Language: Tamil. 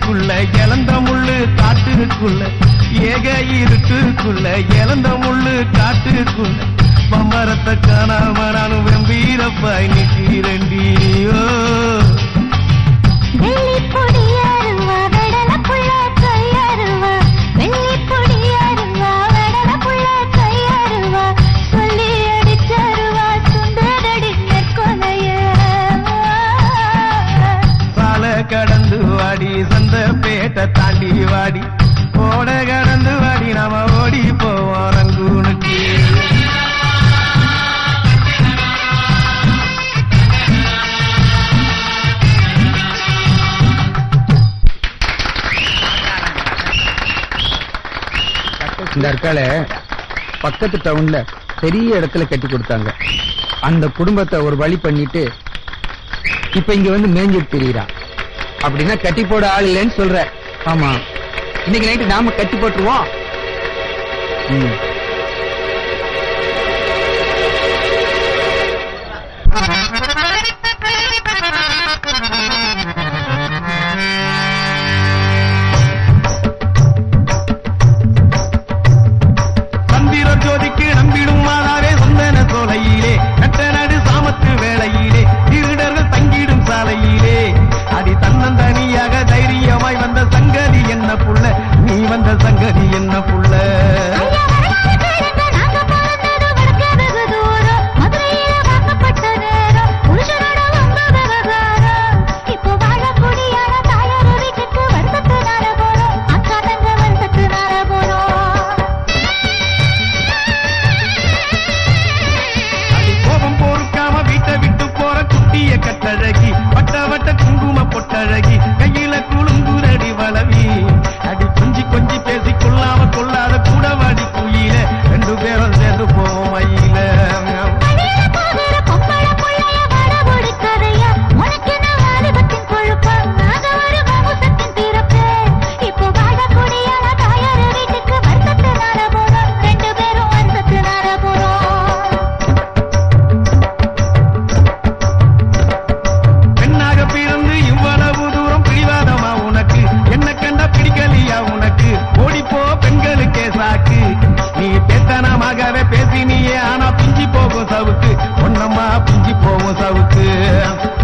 இருட்டுக்குள்ள இழந்த முள்ளு காட்டுக்குள்ள ஏக இருட்டுக்குள்ள இழந்த முள்ளு காட்டுக்குள்ள பம்பரத்தை காணாம நானும் வெம்பீரப்பாய் நிக்கிறண்டியோ வெள்ளிப்பொடி அருவா வெடல புள்ள கையருவா வெள்ளிப்பொடி அருவா வெடல புள்ள கையருவா சொல்லி அடிச்சருவா சுந்தரடி நெற்கொலைய சாலை கடந்து வாடி சந்த பேட்டை தாண்டி வாடி ஓட கடந்து வாடி நாம ஓடி போவோம் ரங்கூனுக்கு இந்த அற்கால பக்கத்து டவுன்ல பெரிய இடத்துல கட்டி கொடுத்தாங்க அந்த குடும்பத்தை ஒரு வழி பண்ணிட்டு இப்ப இங்க வந்து மேஞ்சிட்டு திரியிறான் அப்படின்னா கட்டி போட ஆள் இல்லைன்னு சொல்ற ஆமா இன்னைக்கு நைட்டு நாம கட்டி போட்டுருவோம் ம். சந்திரன் ஜோதிக்கு நம்பிடும் மாதாவே சொந்தன சோலையிலே நட்ட நடு சாமத்து வேளையிலே திருடர்கள் தங்கிடும் சாலையிலே அடி தன்னந்தனியாக தைரியமாய் வந்த சங்கதி என்ன புள்ள நீ வந்த சங்கதி என்ன புள்ள ஐயா வரலாறு கேளுங்க நாங்க பிறந்தது வடக்கே வெகு தூரம் மதுரையில வாக்கப்பட்ட நேரம் புருஷனோட வந்த விவகாரம் இப்போ வாழக்கூடியான தாயார் வீட்டுக்கு வருஷத்து நார போறோம் அக்கா தங்க வருஷத்து நார போறோம் அடி கோபம் பொறுக்காம வீட்டை விட்டு போற குட்டிய கட்டழகி வட்ட வட்ட குங்கும பொட்டழகி கையில குளுங்குரடி வளவி அடி கொஞ்சி கொஞ்சி பேசி கொள்ளாம கொள்ளாத கூட வாடி குயில ரெண்டு பேரும் சேர்ந்து போவோம் மயில வழியில போகிற பொம்பள புள்ளைய வட ஒடுக்காதையா உனக்கு என்ன வாலிபத்தின் கொழுப்பம் நாங்க ஒரு வம்சத்தின் பிறப்பு இப்போ வாழக்கூடியான தாயார் வீட்டுக்கு வருஷத்து நார போறோம் ரெண்டு பேரும் வருஷத்து நார போறோம் பெண்ணாக பிறந்து இவ்வளவு தூரம் பிடிவாதமா உனக்கு என்ன கண்டா பிடிக்கலையா உனக்கு ஓடிப்போ பெண்களுக்கே சாக்கு நீ பேத்தனமாகவே பேசினியே ஆனா பிஞ்சி போகும் சவுக்கு ஒன்னம்மா பிஞ்சி போகும் சவுக்கு